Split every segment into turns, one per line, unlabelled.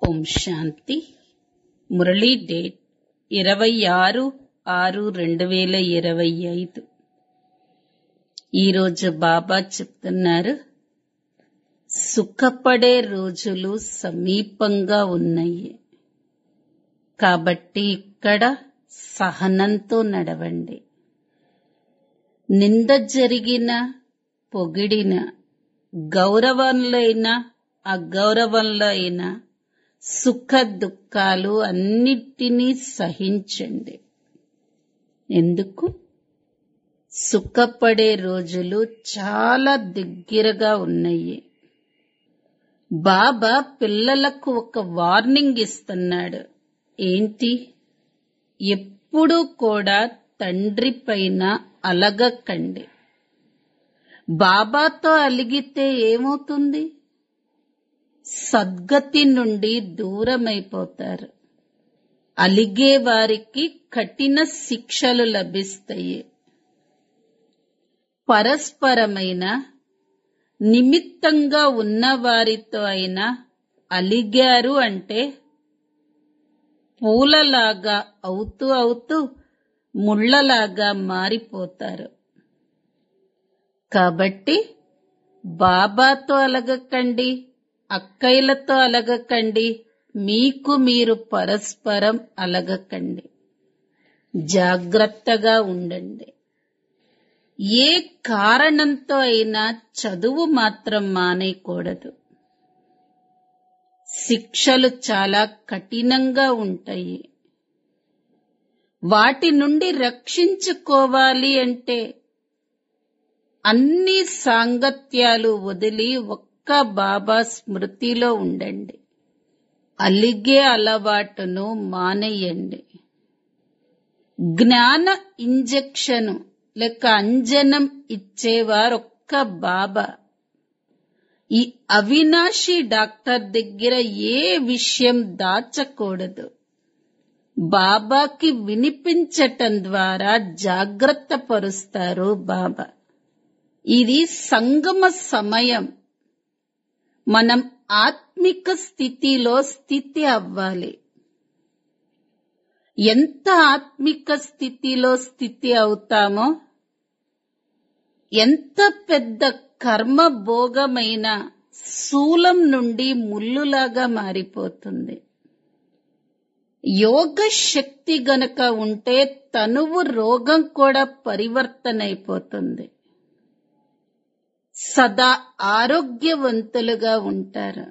ఓం శాంతి Murali date ఇరవై ఆరు ఆరు రెండు వేల ఇరవై ఐదు ఈరోజు బాబా చెప్తున్నారు సుఖపడే రోజులు సమీపంగా ఉన్నాయి కాబట్టి ఇక్కడ సహనంతో నడవండి నింద జరిగిన పొగిడిన గౌరవంలో అయినా అగౌరవంలో అయినా సుఖ దుఃఖాలు అన్నిటినీ సహించండి ఎందుకు సుఖపడే రోజులు చాలా దగ్గరగా ఉన్నాయి బాబా పిల్లలకు ఒక వార్నింగ్ ఇస్తున్నాడు ఏంటి ఎప్పుడూ కూడా తండ్రి పైన అలగకండి బాబాతో అలిగితే ఏమవుతుంది సద్గతి నుండి దూరమైపోతారు అలిగే వారికి కఠిన శిక్షలు లభిస్తాయి పరస్పరమైన నిమిత్తంగా ఉన్న వారితో అయినా అలిగారు అంటే పూలలాగా అవుతూ అవుతూ ముళ్ళలాగా మారిపోతారు కాబట్టి బాబాతో అలగకండి అక్కయ్యలతో అలగకండి మీకు మీరు పరస్పరం అలగకండి జాగ్రత్తగా ఉండండి ఏ కారణంతో అయినా చదువు మాత్రం మానేయకూడదు శిక్షలు చాలా కఠినంగా ఉంటాయి వాటి నుండి రక్షించుకోవాలి అంటే అన్ని సాంగత్యాలు వదిలి ఒక్క బాబా స్మృతిలో ఉండండి అలిగే అలవాటును మానేయండి జ్ఞాన ఇంజెక్షను లేక అంజనం ఇచ్చేవారొక్క బాబా ఈ అవినాశి డాక్టర్ దగ్గర ఏ విషయం దాచకూడదు బాబాకి వినిపించటం ద్వారా జాగ్రత్త పరుస్తారు బాబా ఇది సంగమ సమయం మనం ఆత్మిక స్థితిలో స్థితి అవ్వాలి ఎంత ఆత్మిక స్థితిలో స్థితి అవుతామో ఎంత పెద్ద కర్మ భోగమైన శూలం నుండి ముల్లులాగా మారిపోతుంది యోగ శక్తి గనక ఉంటే తనువు రోగం కూడా పరివర్తన అయిపోతుంది సదా ఆరోగ్యవంతులుగా ఉంటారు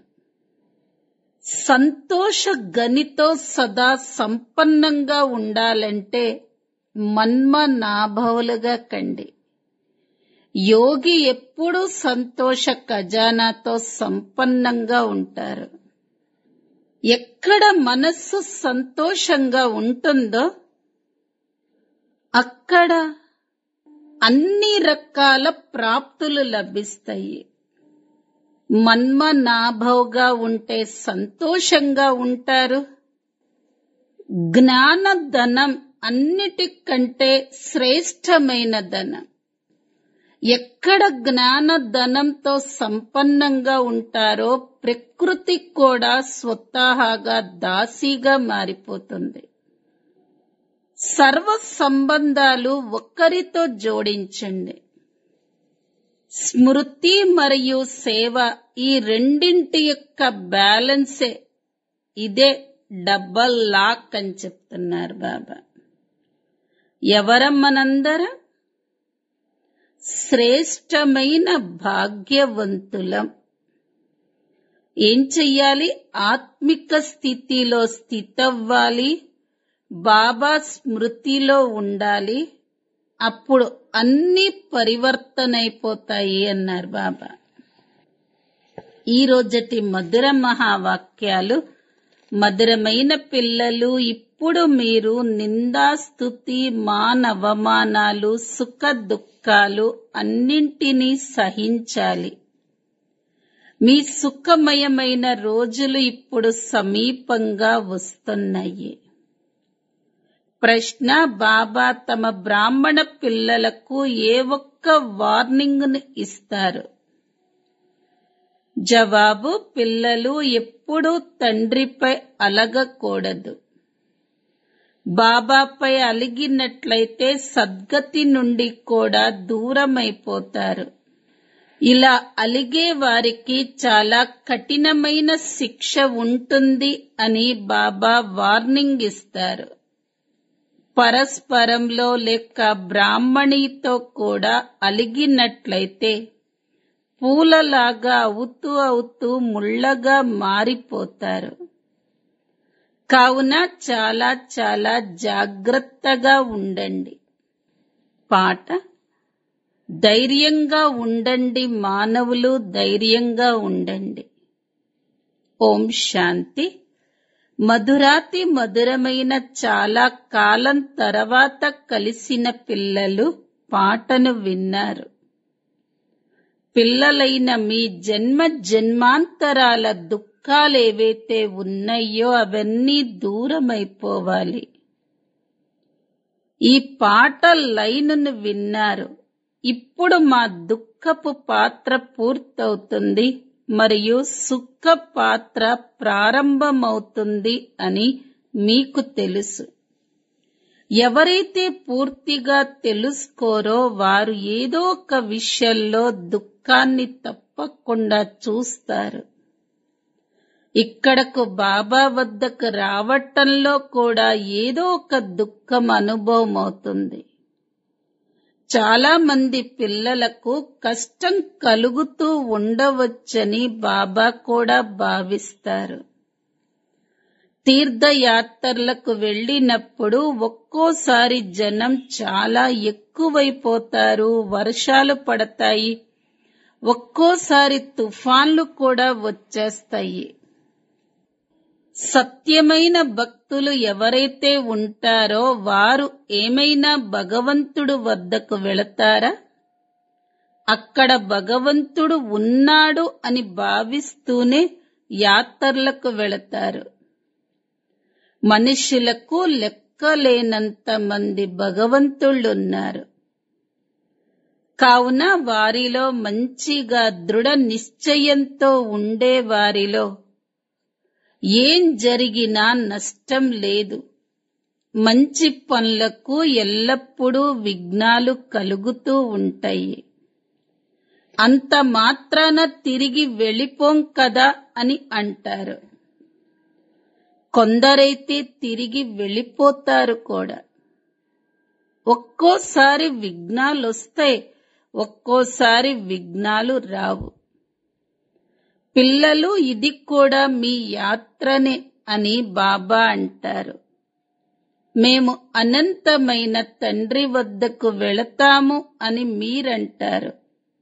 సంతోష గనితో సదా సంపన్నంగా ఉండాలంటే మన్మ నాభవులుగా కండి యోగి ఎప్పుడూ సంతోష ఖజానాతో సంపన్నంగా ఉంటారు ఎక్కడ మనస్సు సంతోషంగా ఉంటుందో అక్కడ అన్ని రకాల ప్రాప్తులు లభిస్తాయి మన్మ నాభవుగా ఉంటే సంతోషంగా ఉంటారు జ్ఞాన ధనం అన్నిటికంటే శ్రేష్టమైన ధనం ఎక్కడ జ్ఞాన ధనంతో సంపన్నంగా ఉంటారో ప్రకృతి కూడా స్వతహాగా దాసీగా మారిపోతుంది సర్వ సంబంధాలు ఒక్కరితో జోడించండి స్మృతి మరియు సేవ ఈ రెండింటి యొక్క బ్యాలెన్సే ఇదే డబల్ లాక్ అని చెప్తున్నారు బాబా ఎవరం మనందరం శ్రేష్టమైన భాగ్యవంతులం ఏం చెయ్యాలి ఆత్మిక స్థితిలో స్థితవ్వాలి బాబా స్మృతిలో ఉండాలి అప్పుడు అన్ని పరివర్తన అయిపోతాయి అన్నారు బాబా ఈ రోజటి మధుర మహావాక్యాలు మధురమైన పిల్లలు ఇప్పుడు మీరు నిందాస్తుతి మానవమానాలు సుఖ దుఃఖాలు అన్నింటినీ సహించాలి మీ సుఖమయమైన రోజులు ఇప్పుడు సమీపంగా వస్తున్నాయి ప్రశ్న బాబా తమ బ్రాహ్మణ పిల్లలకు ఏ ఒక్క వార్నింగ్ ను ఇస్తారు జవాబు పిల్లలు ఎప్పుడూ తండ్రిపై అలగకూడదు బాబాపై అలిగినట్లయితే సద్గతి నుండి కూడా దూరమైపోతారు ఇలా అలిగే వారికి చాలా కఠినమైన శిక్ష ఉంటుంది అని బాబా వార్నింగ్ ఇస్తారు పరస్పరంలో లేక బ్రాహ్మణితో కూడా అలిగినట్లయితే పూలలాగా అవుతూ అవుతూ ముళ్ళగా మారిపోతారు కావున చాలా చాలా జాగ్రత్తగా ఉండండి పాట ధైర్యంగా ఉండండి మానవులు ధైర్యంగా ఉండండి ఓం శాంతి మధురాతి మధురమైన చాలా కాలం తర్వాత కలిసిన పిల్లలు పాటను విన్నారు పిల్లలైన మీ జన్మ జన్మాంతరాల దుఃఖాలేవైతే ఉన్నాయో అవన్నీ దూరమైపోవాలి ఈ పాట లైనును విన్నారు ఇప్పుడు మా దుఃఖపు పాత్ర పూర్తవుతుంది మరియు సుఖ పాత్ర ప్రారంభమవుతుంది అని మీకు తెలుసు ఎవరైతే పూర్తిగా తెలుసుకోరో వారు ఏదో ఒక విషయంలో దుఃఖాన్ని తప్పకుండా చూస్తారు ఇక్కడకు బాబా వద్దకు రావటంలో కూడా ఏదో ఒక దుఃఖం అనుభవం అవుతుంది చాలా మంది పిల్లలకు కష్టం కలుగుతూ ఉండవచ్చని బాబా కూడా భావిస్తారు తీర్థయాత్రలకు వెళ్ళినప్పుడు ఒక్కోసారి జనం చాలా ఎక్కువైపోతారు వర్షాలు పడతాయి ఒక్కోసారి తుఫాన్లు కూడా వచ్చేస్తాయి సత్యమైన భక్తులు ఎవరైతే ఉంటారో వారు ఏమైనా భగవంతుడు వద్దకు వెళతారా అక్కడ భగవంతుడు ఉన్నాడు అని భావిస్తూనే యాత్రలకు వెళతారు మనుషులకు లెక్కలేనంత మంది భగవంతుళ్ళున్నారు కావున వారిలో మంచిగా దృఢ నిశ్చయంతో ఉండే వారిలో ఏం జరిగినా నష్టం లేదు మంచి పనులకు ఎల్లప్పుడూ విఘ్నాలు కలుగుతూ ఉంటాయి అంత మాత్రాన తిరిగి వెళ్ళిపోం కదా అని అంటారు కొందరైతే తిరిగి వెళ్ళిపోతారు కూడా ఒక్కోసారి విఘ్నాలు వస్తాయి ఒక్కోసారి విఘ్నాలు రావు పిల్లలు ఇది కూడా మీ యాత్రనే అని బాబా అంటారు మేము అనంతమైన తండ్రి వద్దకు వెళతాము అని మీరంటారు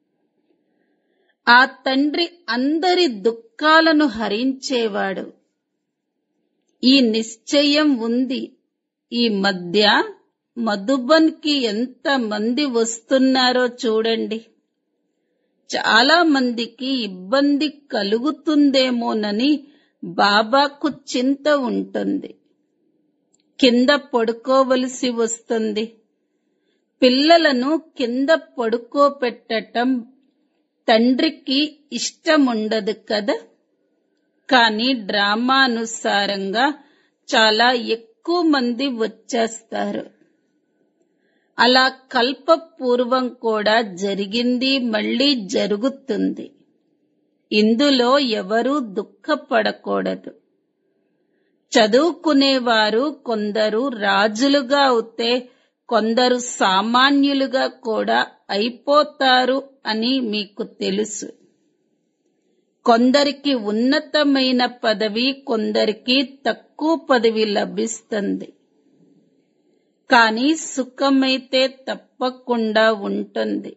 ఆ తండ్రి అందరి దుఃఖాలను హరించేవాడు ఈ నిశ్చయం ఉంది ఈ మధ్య మధుబన్ కి ఎంత మంది వస్తున్నారో చూడండి చాలా మందికి ఇబ్బంది కలుగుతుందేమోనని బాబాకు చింత ఉంటుంది కింద పడుకోవలసి వస్తుంది పిల్లలను కింద పడుకోపెట్టటం తండ్రికి ఇష్టముండదు కదా కానీ డ్రామానుసారంగా చాలా ఎక్కువ మంది వచ్చేస్తారు అలా కల్పపూర్వం కూడా జరిగింది మళ్ళీ జరుగుతుంది ఇందులో ఎవరూ దుఃఖపడకూడదు చదువుకునేవారు కొందరు రాజులుగా అవుతే కొందరు సామాన్యులుగా కూడా అయిపోతారు అని మీకు తెలుసు కొందరికి ఉన్నతమైన పదవి కొందరికి తక్కువ పదవి లభిస్తుంది కానీ సుఖమైతే తప్పకుండా ఉంటుంది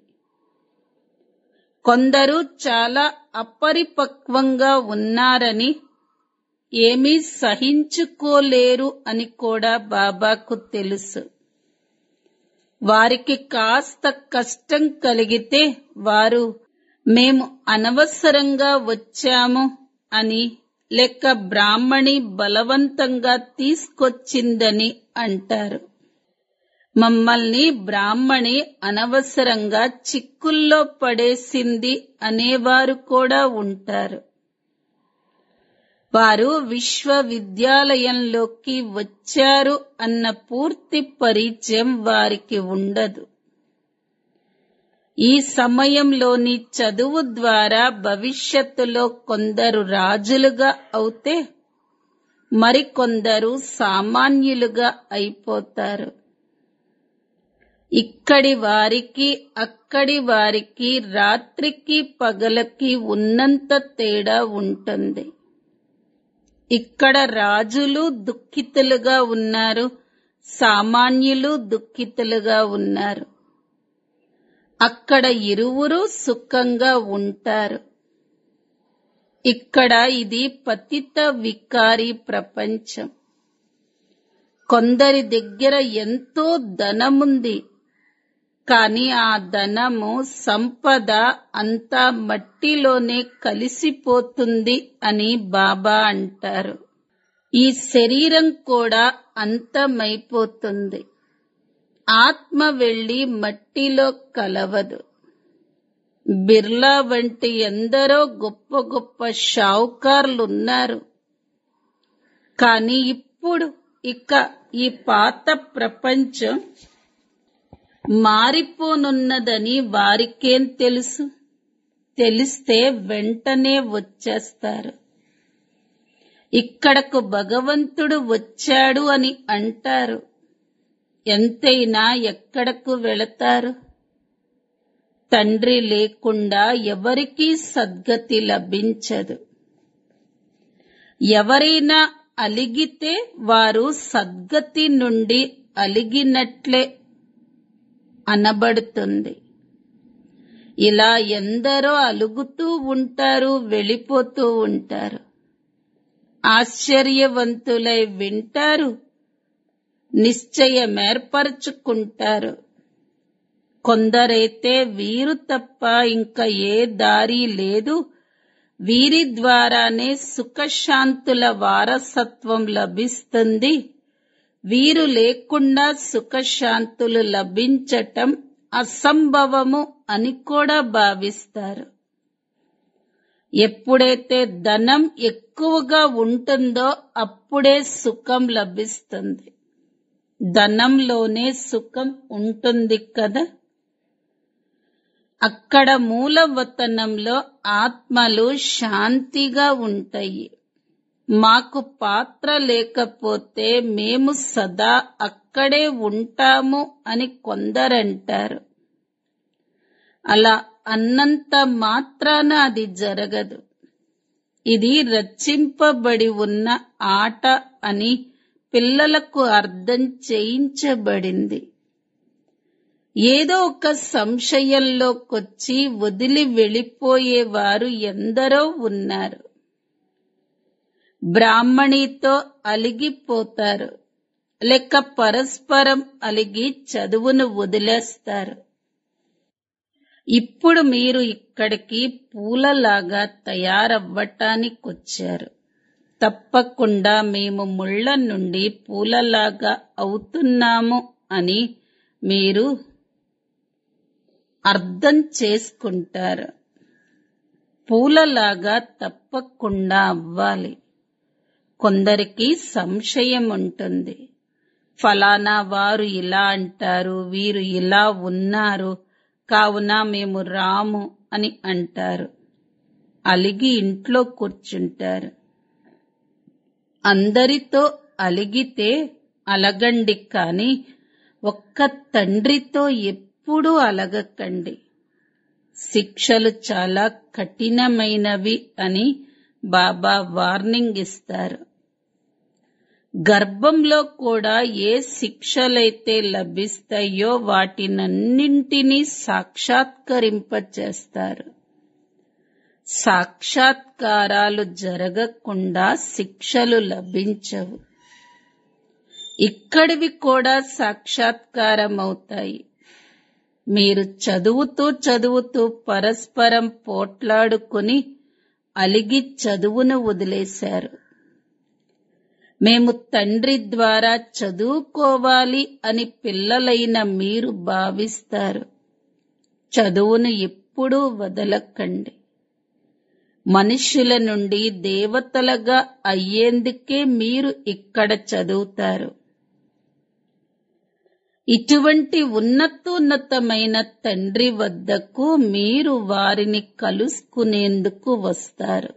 కొందరు చాలా అపరిపక్వంగా ఉన్నారని ఏమీ సహించుకోలేరు అని కూడా బాబాకు తెలుసు వారికి కాస్త కష్టం కలిగితే వారు మేము అనవసరంగా వచ్చాము అని లేక బ్రాహ్మణి బలవంతంగా తీసుకొచ్చిందని అంటారు మమ్మల్ని బ్రాహ్మణి అనవసరంగా చిక్కుల్లో పడేసింది అనేవారు కూడా ఉంటారు వారు విశ్వవిద్యాలయంలోకి వచ్చారు అన్న పూర్తి పరిచయం వారికి ఉండదు ఈ సమయంలోని చదువు ద్వారా భవిష్యత్తులో కొందరు రాజులుగా అవుతే మరికొందరు సామాన్యులుగా అయిపోతారు ఇక్కడి వారికి అక్కడి వారికి రాత్రికి పగలకి ఉన్నంత తేడా ఉంటుంది ఇక్కడ రాజులు దుఃఖితులుగా ఉన్నారు సామాన్యులు దుఃఖితులుగా ఉన్నారు అక్కడ ఇరువురు సుఖంగా ఉంటారు ఇక్కడ ఇది పతిత వికారి ప్రపంచం కొందరి దగ్గర ఎంతో ధనముంది కాని ఆ ధనము సంపద అంతా మట్టిలోనే కలిసిపోతుంది అని బాబా అంటారు ఈ శరీరం కూడా అంతమైపోతుంది ఆత్మ వెళ్లి మట్టిలో కలవదు బిర్లా వంటి ఎందరో గొప్ప గొప్ప షావుకార్లున్నారు కానీ ఇప్పుడు ఇక ఈ పాత ప్రపంచం మారిపోనున్నదని వారికేం తెలుసు తెలిస్తే వెంటనే వచ్చేస్తారు ఇక్కడకు భగవంతుడు వచ్చాడు అని అంటారు ఎంతైనా ఎక్కడకు వెళతారు తండ్రి లేకుండా ఎవరికీ సద్గతి లభించదు ఎవరైనా అలిగితే వారు సద్గతి నుండి అలిగినట్లే అనబడుతుంది ఇలా ఎందరో అలుగుతూ ఉంటారు వెళ్ళిపోతూ ఉంటారు ఆశ్చర్యవంతులై వింటారు నిశ్చయమేర్పరచుకుంటారు కొందరైతే వీరు తప్ప ఇంకా ఏ దారి లేదు వీరి ద్వారానే సుఖశాంతుల వారసత్వం లభిస్తుంది వీరు లేకుండా సుఖశాంతులు లభించటం అసంభవము అని కూడా భావిస్తారు ఎప్పుడైతే ధనం ఎక్కువగా ఉంటుందో అప్పుడే సుఖం లభిస్తుంది ధనంలోనే సుఖం ఉంటుంది కదా అక్కడ మూలవతనంలో ఆత్మలు శాంతిగా ఉంటాయి మాకు పాత్ర లేకపోతే మేము సదా అక్కడే ఉంటాము అని కొందరంటారు అలా అన్నంత మాత్రాన అది జరగదు ఇది రచింపబడి ఉన్న ఆట అని పిల్లలకు అర్థం చేయించబడింది ఏదో ఒక సంశయంలోకొచ్చి వదిలి వెళ్ళిపోయేవారు ఎందరో ఉన్నారు బ్రాహ్మణితో అలిగిపోతారు లేక పరస్పరం అలిగి చదువును వదిలేస్తారు ఇప్పుడు మీరు ఇక్కడికి పూలలాగా తయారవ్వటానికొచ్చారు తప్పకుండా మేము ముళ్ళ నుండి పూలలాగా అవుతున్నాము అని మీరు అర్థం చేసుకుంటారు పూలలాగా తప్పకుండా అవ్వాలి కొందరికి సంశయం ఉంటుంది ఫలానా వారు ఇలా అంటారు వీరు ఇలా ఉన్నారు కావున మేము రాము అని అంటారు అలిగి ఇంట్లో కూర్చుంటారు అందరితో అలిగితే అలగండి కాని ఒక్క తండ్రితో ఎప్పుడూ అలగకండి శిక్షలు చాలా కఠినమైనవి అని బాబా వార్నింగ్ ఇస్తారు గర్భంలో కూడా ఏ శిక్షలైతే లభిస్తాయో వాటినన్నింటినీ సాక్షాత్కరింపచేస్తారు సాక్షాత్కారాలు జరగకుండా శిక్షలు లభించవు ఇక్కడివి కూడా సాక్షాత్కారం అవుతాయి మీరు చదువుతూ చదువుతూ పరస్పరం పోట్లాడుకుని అలిగి చదువును వదిలేశారు మేము తండ్రి ద్వారా చదువుకోవాలి అని పిల్లలైన మీరు భావిస్తారు చదువును ఎప్పుడూ వదలకండి మనుష్యుల నుండి దేవతలుగా అయ్యేందుకే మీరు ఇక్కడ చదువుతారు ఇటువంటి ఉన్నతోన్నతమైన తండ్రి వద్దకు మీరు వారిని కలుసుకునేందుకు వస్తారు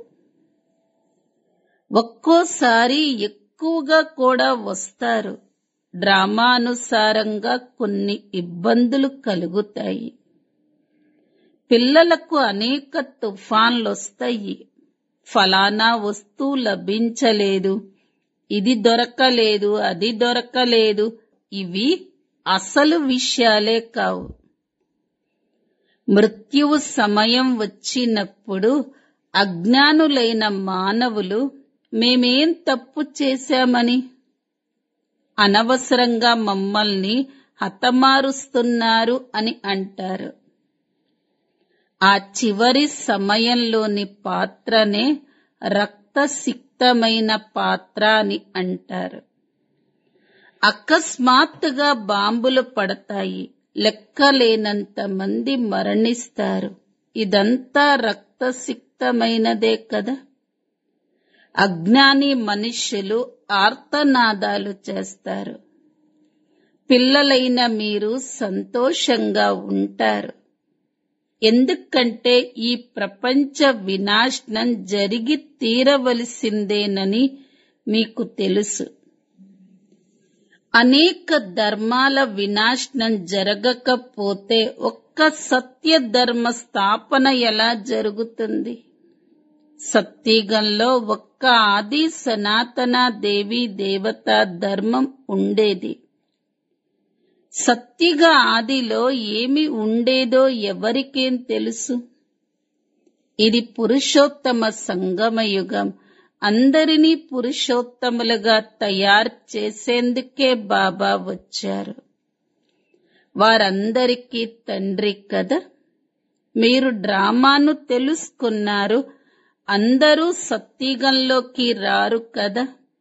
ఒక్కోసారి ఎక్కువగా కూడా వస్తారు డ్రామానుసారంగా కొన్ని ఇబ్బందులు కలుగుతాయి పిల్లలకు అనేక తుఫాన్లొస్తాయి ఫలానా వస్తువు లభించలేదు ఇది దొరకలేదు అది దొరకలేదు ఇవి అసలు విషయాలే కావు మృత్యువు సమయం వచ్చినప్పుడు అజ్ఞానులైన మానవులు మేమేం తప్పు చేశామని అనవసరంగా మమ్మల్ని హతమారుస్తున్నారు అని అంటారు ఆ చివరి సమయంలోని పాత్రనే రక్తసిక్తమైన పాత్ర అని అంటారు అకస్మాత్తుగా బాంబులు పడతాయి లెక్కలేనంత మంది మరణిస్తారు ఇదంతా రక్తసిక్తమైనదే కదా అజ్ఞాని మనుష్యులు ఆర్తనాదాలు చేస్తారు పిల్లలైన మీరు సంతోషంగా ఉంటారు ఎందుకంటే ఈ ప్రపంచ వినాశనం జరిగి తీరవలసిందేనని మీకు తెలుసు అనేక ధర్మాల వినాశనం జరగకపోతే ఒక్క సత్య ధర్మ స్థాపన ఎలా జరుగుతుంది సత్యగంలో ఒక్క ఆది సనాతన దేవి దేవత ధర్మం ఉండేది సత్తిగా ఆదిలో ఏమి ఉండేదో ఎవరికేం తెలుసు ఇది పురుషోత్తమ సంగమయుగం అందరినీ పురుషోత్తములుగా తయారు చేసేందుకే బాబా వచ్చారు వారందరికీ తండ్రి కదా మీరు డ్రామాను తెలుసుకున్నారు అందరూ సత్యుగంలోకి రారు కదా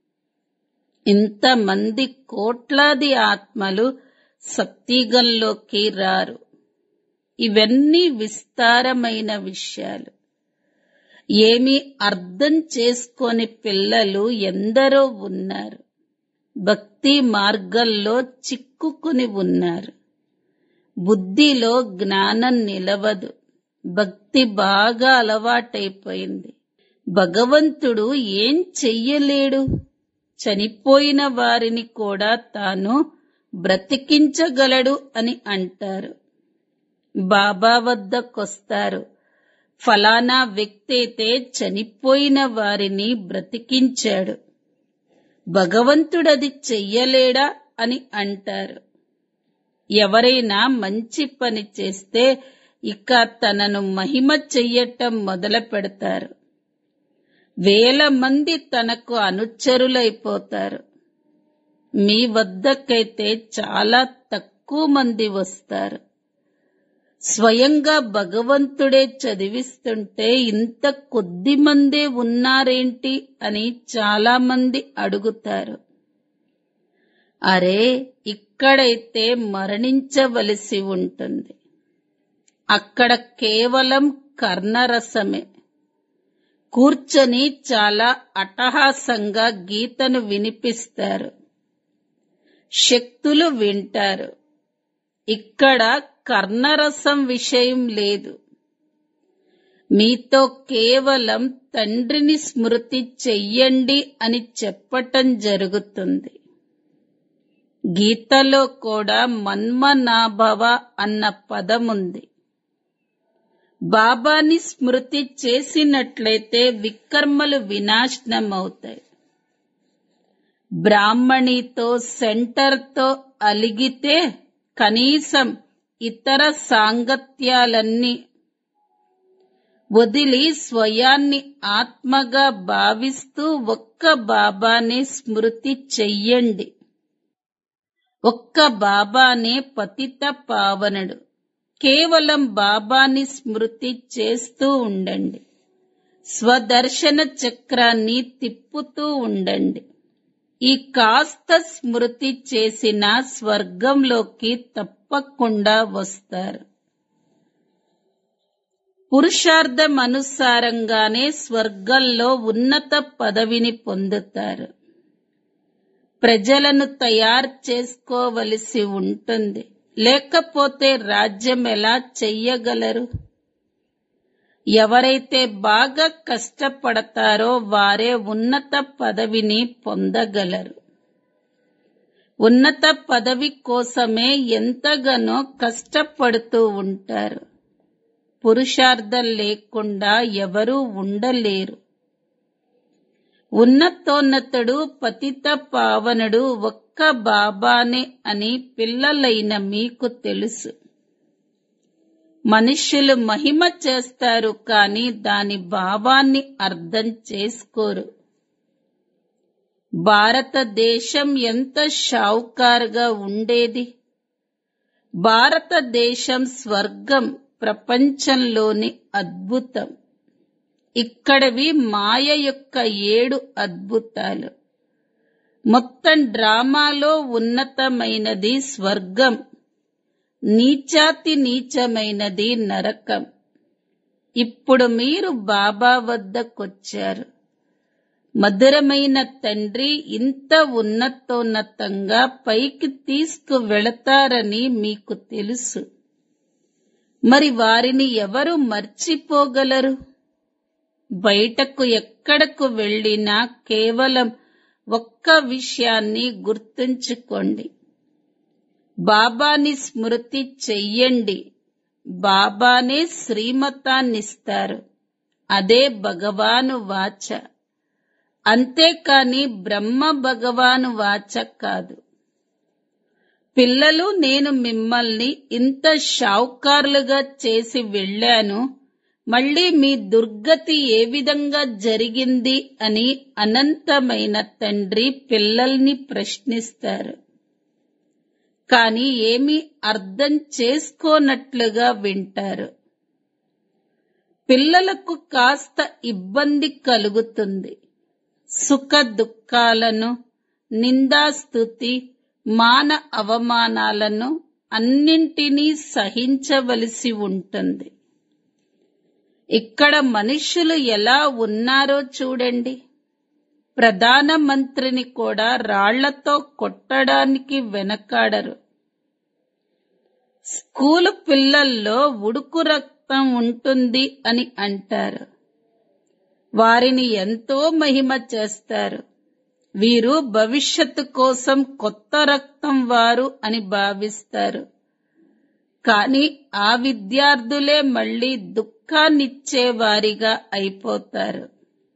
ఇంతమంది కోట్లాది ఆత్మలు సత్యుగంలోకి రారు ఇవన్నీ విస్తారమైన విషయాలు ఏమీ అర్థం చేసుకోని పిల్లలు ఎందరో ఉన్నారు భక్తి మార్గంలో చిక్కుకుని ఉన్నారు బుద్ధిలో జ్ఞానం నిలవదు భక్తి బాగా అలవాటైపోయింది భగవంతుడు ఏం చెయ్యలేడు చనిపోయిన వారిని కూడా తాను బ్రతికించగలడు అని అంటారు బాబా వద్దకొస్తారు ఫలానా వ్యక్తి అయితే చనిపోయిన వారిని బ్రతికించాడు భగవంతుడది చెయ్యలేడా అని అంటారు ఎవరైనా మంచి పని చేస్తే ఇక తనను మహిమ చెయ్యటం మొదలు పెడతారు వేల మంది తనకు అనుచరులైపోతారు మీ వద్దకైతే చాలా తక్కువ మంది వస్తారు స్వయంగా భగవంతుడే చదివిస్తుంటే ఇంత కొద్ది మందే ఉన్నారేంటి అని చాలా మంది అడుగుతారు అరే ఇక్కడైతే మరణించవలసి ఉంటుంది అక్కడ కేవలం కర్ణరసమే కూర్చొని చాలా అట్టహాసంగా గీతను వినిపిస్తారు శక్తులు వింటారు ఇక్కడ కర్ణరసం విషయం లేదు మీతో కేవలం తండ్రిని స్మృతి చెయ్యండి అని చెప్పటం జరుగుతుంది గీతలో కూడా మన్మనాభవ అన్న పదముంది బాబాని స్మృతి చేసినట్లయితే వికర్మలు వినాశనం అవుతాయి బ్రాహ్మణితో సెంటర్తో అలిగితే కనీసం ఇతర సాంగత్యాలన్నీ వదిలి స్వయాన్ని ఆత్మగా భావిస్తూ ఒక్క బాబానే స్మృతి చెయ్యండి ఒక్క బాబానే పతిత పావనుడు కేవలం బాబాని స్మృతి చేస్తూ ఉండండి స్వదర్శన చక్రాన్ని తిప్పుతూ ఉండండి ఈ కాస్త స్మృతి చేసిన స్వర్గంలోకి తప్పకుండా వస్తారు పురుషార్థం అనుసారంగానే స్వర్గంలో ఉన్నత పదవిని పొందుతారు ప్రజలను తయారు చేసుకోవలసి ఉంటుంది లేకపోతే రాజ్యం ఎలా చెయ్యగలరు ఎవరైతే బాగా కష్టపడతారో వారే ఉన్నత పదవిని పొందగలరు ఉన్నత పదవి కోసమే ఎంతగానో కష్టపడుతూ ఉంటారు పురుషార్థం లేకుండా ఎవరూ ఉండలేరు ఉన్నతోన్నతుడు పతిత పావనుడు ఒక్క బాబానే అని పిల్లలైన మీకు తెలుసు మనుష్యులు మహిమ చేస్తారు కానీ దాని భావాన్ని అర్థం చేసుకోరు భారతదేశం ఎంత షావుకారుగా ఉండేది భారతదేశం స్వర్గం ప్రపంచంలోని అద్భుతం ఇక్కడవి మాయ యొక్క ఏడు అద్భుతాలు మొత్తం డ్రామాలో ఉన్నతమైనది స్వర్గం నీచాతి నీచమైనది నరకం ఇప్పుడు మీరు బాబా వద్దకొచ్చారు మధురమైన తండ్రి ఇంత ఉన్నతోన్నతంగా పైకి తీసుకు వెళతారని మీకు తెలుసు మరి వారిని ఎవరు మర్చిపోగలరు బయటకు ఎక్కడకు వెళ్ళినా కేవలం ఒక్క విషయాన్ని గుర్తుంచుకోండి బాబాని స్మృతి చెయ్యండి బాబానే శ్రీమతాన్నిస్తారు అదే భగవాను వాచ అంతేకాని బ్రహ్మ భగవాను వాచ కాదు పిల్లలు నేను మిమ్మల్ని ఇంత షావుకారులుగా చేసి వెళ్ళాను మళ్ళీ మీ దుర్గతి ఏ విధంగా జరిగింది అని అనంతమైన తండ్రి పిల్లల్ని ప్రశ్నిస్తారు కానీ ఏమీ అర్థం చేసుకోనట్లుగా వింటారు పిల్లలకు కాస్త ఇబ్బంది కలుగుతుంది సుఖ దుఃఖాలను నిందాస్తుతి మాన అవమానాలను అన్నింటినీ సహించవలసి ఉంటుంది ఇక్కడ మనుషులు ఎలా ఉన్నారో చూడండి ప్రధానమంత్రిని కూడా రాళ్లతో కొట్టడానికి వెనకాడరు స్కూలు పిల్లల్లో ఉడుకు రక్తం ఉంటుంది అని అంటారు వారిని ఎంతో మహిమ చేస్తారు వీరు భవిష్యత్తు కోసం కొత్త రక్తం వారు అని భావిస్తారు కానీ ఆ విద్యార్థులే మళ్ళీ దుఃఖాన్నిచ్చే వారిగా అయిపోతారు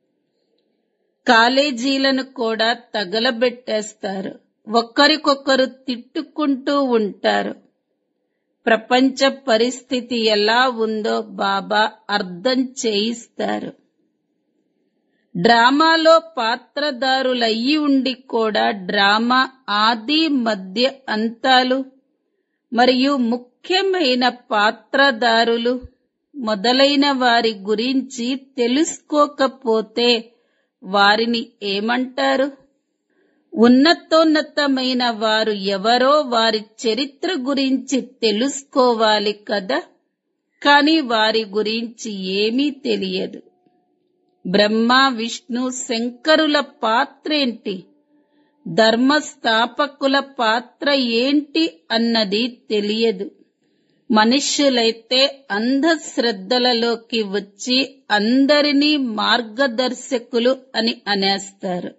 కాలేజీలను కూడా తగలబెట్టేస్తారు ఒకరికొకరు తిట్టుకుంటూ ఉంటారు ప్రపంచ పరిస్థితి ఎలా ఉందో బాబా అర్థం చేయిస్తారు డ్రామాలో పాత్రదారులయ్యి ఉండి కూడా డ్రామా ఆది మధ్య అంతాలు మరియు ముఖ్యమైన పాత్రదారులు మొదలైన వారి గురించి తెలుసుకోకపోతే వారిని ఏమంటారు ఉన్నతోన్నతమైన వారు ఎవరో వారి చరిత్ర గురించి తెలుసుకోవాలి కదా కానీ వారి గురించి ఏమీ తెలియదు బ్రహ్మ విష్ణు శంకరుల పాత్రేంటి ధర్మస్థాపకుల పాత్ర ఏంటి అన్నది తెలియదు మనుష్యులైతే అంధశ్రద్ధలలోకి వచ్చి అందరినీ మార్గదర్శకులు అని అనేస్తారు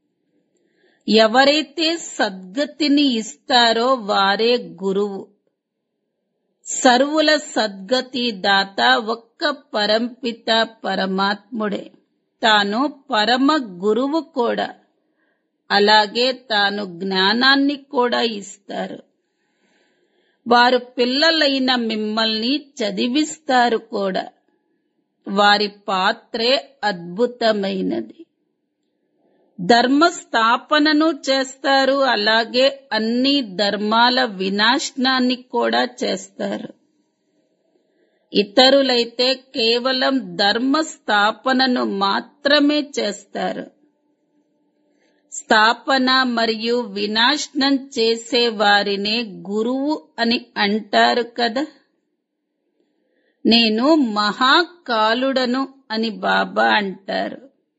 ఎవరైతే సద్గతిని ఇస్తారో వారే గురువు సర్వుల సద్గతి దాత ఒక్క పరంపిత పరమాత్ముడే తాను పరమ గురువు కూడా అలాగే తాను జ్ఞానాన్ని కూడా ఇస్తారు వారు పిల్లలైన మిమ్మల్ని చదివిస్తారు కూడా వారి పాత్రే అద్భుతమైనది ధర్మ స్థాపనను చేస్తారు అలాగే అన్ని ధర్మాల వినాశనాన్ని కూడా చేస్తారు ఇతరులైతే కేవలం ధర్మ స్థాపనను మాత్రమే చేస్తారు స్థాపన మరియు వినాశనం చేసే వారినే గురువు అని అంటారు కదా నేను మహాకాలుడను అని బాబా అంటారు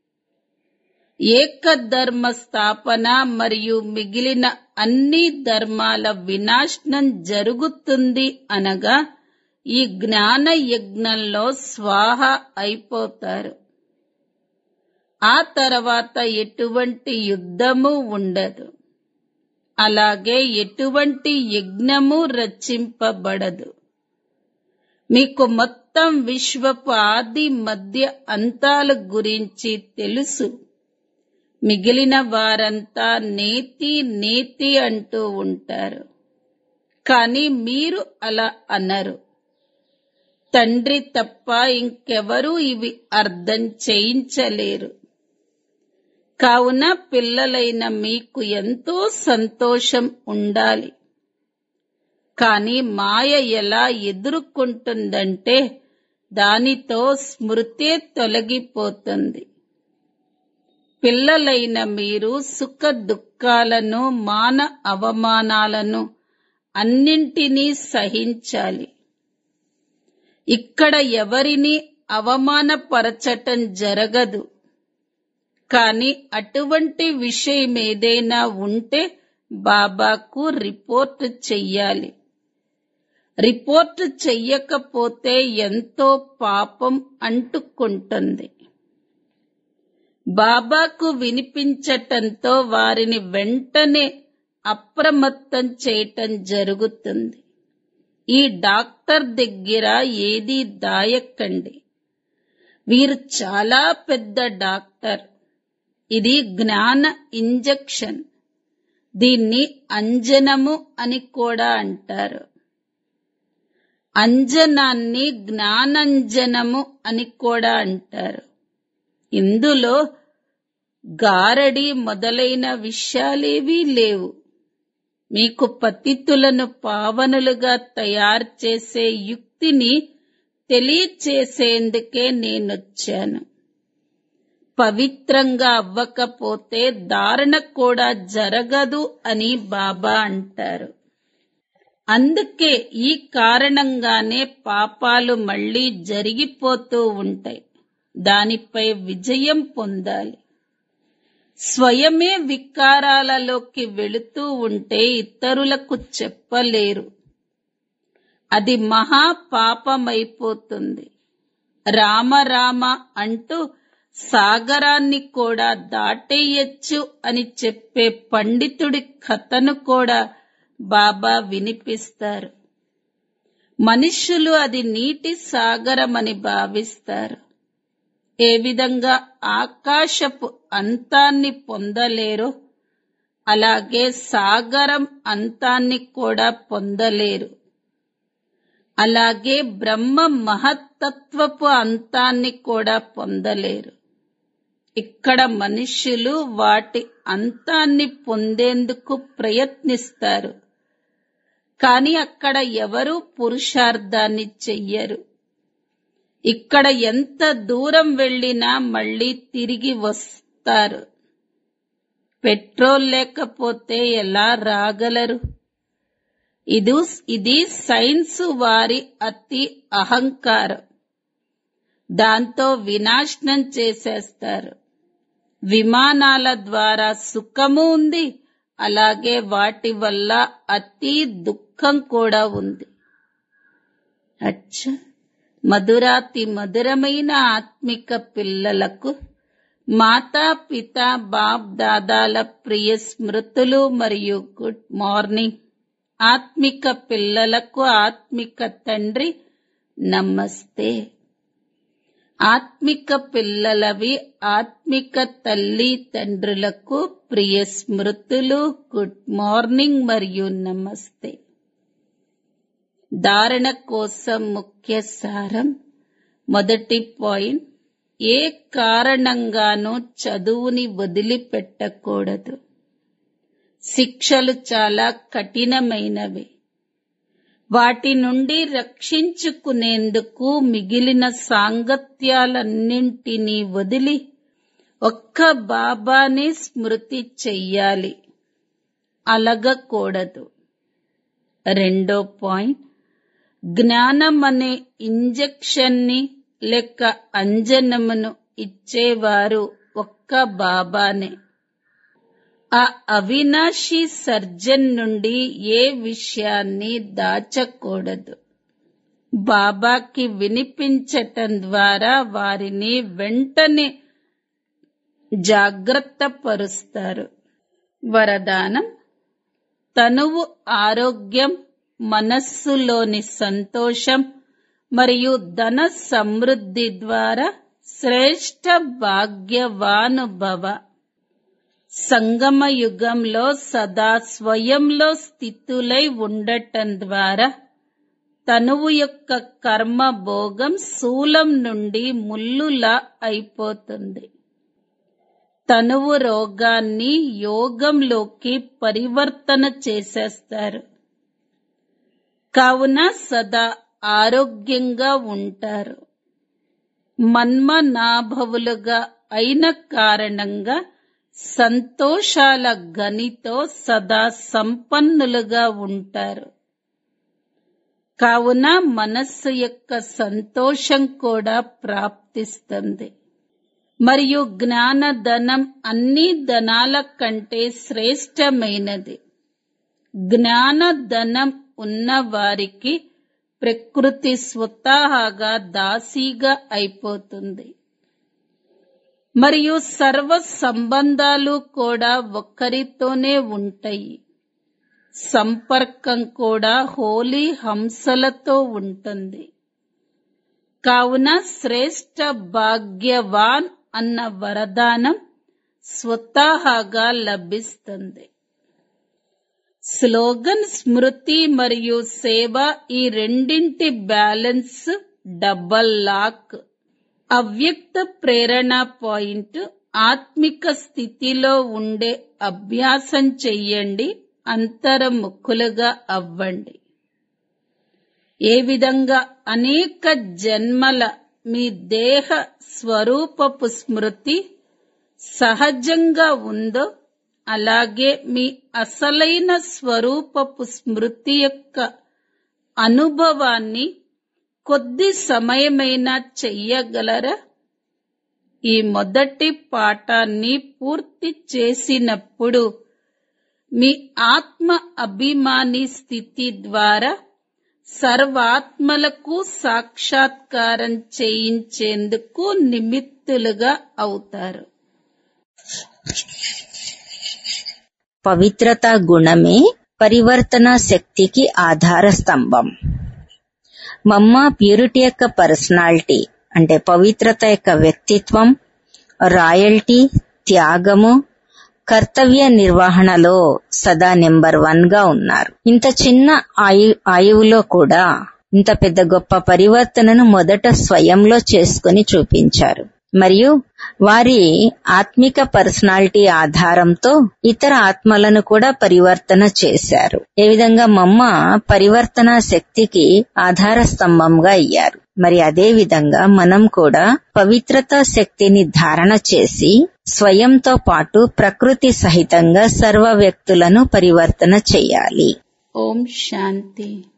ఏకధర్మ స్థాపన మరియు మిగిలిన అన్ని ధర్మాల వినాశనం జరుగుతుంది అనగా ఈ జ్ఞాన యజ్ఞంలో స్వాహ అయిపోతారు ఆ తర్వాత ఎటువంటి యుద్ధము ఉండదు అలాగే ఎటువంటి యజ్ఞము రచింపబడదు మీకు మొత్తం విశ్వపు ఆది మధ్య అంతాల గురించి తెలుసు మిగిలిన వారంతా నేతి నేతి అంటూ ఉంటారు కానీ మీరు అలా అనరు తండ్రి తప్ప ఇంకెవరూ ఇవి అర్థం చేయించలేరు కావున పిల్లలైన మీకు ఎంతో సంతోషం ఉండాలి కానీ మాయ ఎలా ఎదుర్కొంటుందంటే దానితో స్మృతే తొలగిపోతుంది పిల్లలైన మీరు సుఖ దుఃఖాలను మాన అవమానాలను అన్నింటినీ సహించాలి ఇక్కడ ఎవరిని అవమానపరచటం జరగదు కానీ అటువంటి విషయం ఏదైనా ఉంటే బాబాకు రిపోర్ట్ చెయ్యాలి రిపోర్ట్ చెయ్యకపోతే ఎంతో పాపం అంటుకుంటుంది బాబాకు వినిపించటంతో వారిని వెంటనే అప్రమత్తం చేయటం జరుగుతుంది ఈ డాక్టర్ దగ్గర ఏది దాయకండి వీరు చాలా పెద్ద డాక్టర్ ఇది జ్ఞాన ఇంజెక్షన్ దీన్ని అంజనము అని కూడా అంటారు అంజనాన్ని జ్ఞానంజనము అని కూడా అంటారు ఇందులో గారడి మొదలైన విషయాలేవీ లేవు మీకు పతితులను పావనులుగా తయారు చేసే యుక్తిని తెలియచేసేందుకే నేనొచ్చాను పవిత్రంగా అవ్వకపోతే ధారణ కూడా జరగదు అని బాబా అంటారు అందుకే ఈ కారణంగానే పాపాలు మళ్ళీ జరిగిపోతూ ఉంటాయి దానిపై విజయం పొందాలి స్వయమే వికారాలలోకి వెళుతూ ఉంటే ఇతరులకు చెప్పలేరు అది మహా పాపమైపోతుంది రామ రామ అంటూ సాగరాన్ని కూడా దాటేయచ్చు అని చెప్పే పండితుడి కథను కూడా బాబా వినిపిస్తారు మనుష్యులు అది నీటి సాగరమని భావిస్తారు ఏ విధంగా ఆకాశపు అంతాన్ని పొందలేరో అలాగే సాగరం అంతాన్ని కూడా పొందలేరు అలాగే బ్రహ్మ మహత్తత్వపు అంతాన్ని కూడా పొందలేరు ఇక్కడ మనుష్యులు వాటి అంతాన్ని పొందేందుకు ప్రయత్నిస్తారు కానీ అక్కడ ఎవరూ పురుషార్థాన్ని చెయ్యరు ఇక్కడ ఎంత దూరం వెళ్ళినా మళ్ళీ తిరిగి వస్తారు పెట్రోల్ లేకపోతే ఎలా రాగలరు ఇది ఇది సైన్స్ వారి అతి అహంకారం దాంతో వినాశనం చేసేస్తారు విమానాల ద్వారా సుఖము ఉంది అలాగే వాటి వల్ల అతి దుఃఖం కూడా ఉంది అచ్చా మధురాతి మధురమైన ఆత్మిక పిల్లలకు మాతా పిత బాప్ దాదాల ప్రియ స్మృతులు మరియు గుడ్ మార్నింగ్ ఆత్మిక పిల్లలకు ఆత్మిక తండ్రి నమస్తే ఆత్మిక పిల్లలవి ఆత్మిక తల్లి తండ్రులకు ప్రియ స్మృతులు గుడ్ మార్నింగ్ మరియు నమస్తే ధారణ కోసం ముఖ్య సారం మొదటి పాయింట్ ఏ కారణంగానూ చదువుని వదిలిపెట్టకూడదు శిక్షలు చాలా కఠినమైనవి వాటి నుండి రక్షించుకునేందుకు మిగిలిన సాంగత్యాలన్నింటినీ వదిలి ఒక్క బాబాని స్మృతి చెయ్యాలి అలగకూడదు రెండో పాయింట్ జ్ఞానం అనే ఇంజెక్షన్ ని లేక అంజనమును ఇచ్చేవారు ఒక్క బాబానే ఆ అవినాశి సర్జన్ నుండి ఏ విషయాన్ని దాచకూడదు బాబాకి వినిపించటం ద్వారా వారిని వెంటనే జాగ్రత్త పరుస్తారు వరదానం తనువు ఆరోగ్యం మనస్సులోని సంతోషం మరియు ధన సమృద్ధి ద్వారా శ్రేష్ఠ భాగ్యవానుభవ సంగమ యుగంలో సదా స్వయంలో స్థితులై ఉండటం ద్వారా తనువు యొక్క కర్మ భోగం శూలం నుండి ముల్లులా అయిపోతుంది తనువు రోగాన్ని యోగంలోకి పరివర్తన చేసేస్తారు కావున సదా ఆరోగ్యంగా ఉంటారు మన్మనాభవులుగా అయిన కారణంగా సంతోషాల గనితో సదా సంపన్నులుగా ఉంటారు కావున మనస్సు యొక్క సంతోషం కూడా ప్రాప్తిస్తుంది మరియు జ్ఞాన ధనం అన్ని ధనాల కంటే శ్రేష్టమైనది జ్ఞాన ధనం ఉన్న వారికి ప్రకృతి స్వతహాగా దాసీగా అయిపోతుంది మరియు సర్వ సంబంధాలు కూడా ఒక్కరితోనే ఉంటాయి సంపర్కం కూడా హోలీ హంసలతో ఉంటుంది కావున శ్రేష్ట భాగ్యవాన్ అన్న వరదానం స్వతహాగా లభిస్తుంది స్లోగన్ స్మృతి మరియు సేవ ఈ రెండింటి బ్యాలెన్స్ డబల్ లాక్ అవ్యక్త ప్రేరణ పాయింట్ ఆత్మిక స్థితిలో ఉండే అభ్యాసం చెయ్యండి అంతర్ముఖులుగా అవ్వండి ఏ విధంగా అనేక జన్మల మీ దేహ స్వరూపపు స్మృతి సహజంగా ఉందో అలాగే మీ అసలైన స్వరూపపు స్మృతి యొక్క అనుభవాన్ని కొద్ది సమయమైనా చెయ్యగలరా ఈ మొదటి పాఠాన్ని పూర్తి చేసినప్పుడు మీ ఆత్మ అభిమాని స్థితి ద్వారా సర్వాత్మలకు సాక్షాత్కారం చేయించేందుకు నిమిత్తులుగా అవుతారు
పవిత్రత గుణమే పరివర్తన శక్తికి ఆధార స్తంభం మమ్మ ప్యూరిటీ యొక్క పర్సనాలిటీ అంటే పవిత్రత యొక్క వ్యక్తిత్వం రాయల్టీ త్యాగము కర్తవ్య నిర్వహణలో సదా నెంబర్ వన్ గా ఉన్నారు ఇంత చిన్న ఆయు ఆయువులో కూడా ఇంత పెద్ద గొప్ప పరివర్తనను మొదట స్వయంలో చేసుకుని చూపించారు మరియు వారి ఆత్మిక పర్సనాలిటీ ఆధారంతో ఇతర ఆత్మలను కూడా పరివర్తన చేశారు ఏ విధంగా మమ్మ పరివర్తన శక్తికి ఆధార స్తంభంగా అయ్యారు మరి అదే విధంగా మనం కూడా పవిత్రత శక్తిని ధారణ చేసి స్వయంతో పాటు ప్రకృతి సహితంగా సర్వ వ్యక్తులను పరివర్తన చేయాలి
ఓం శాంతి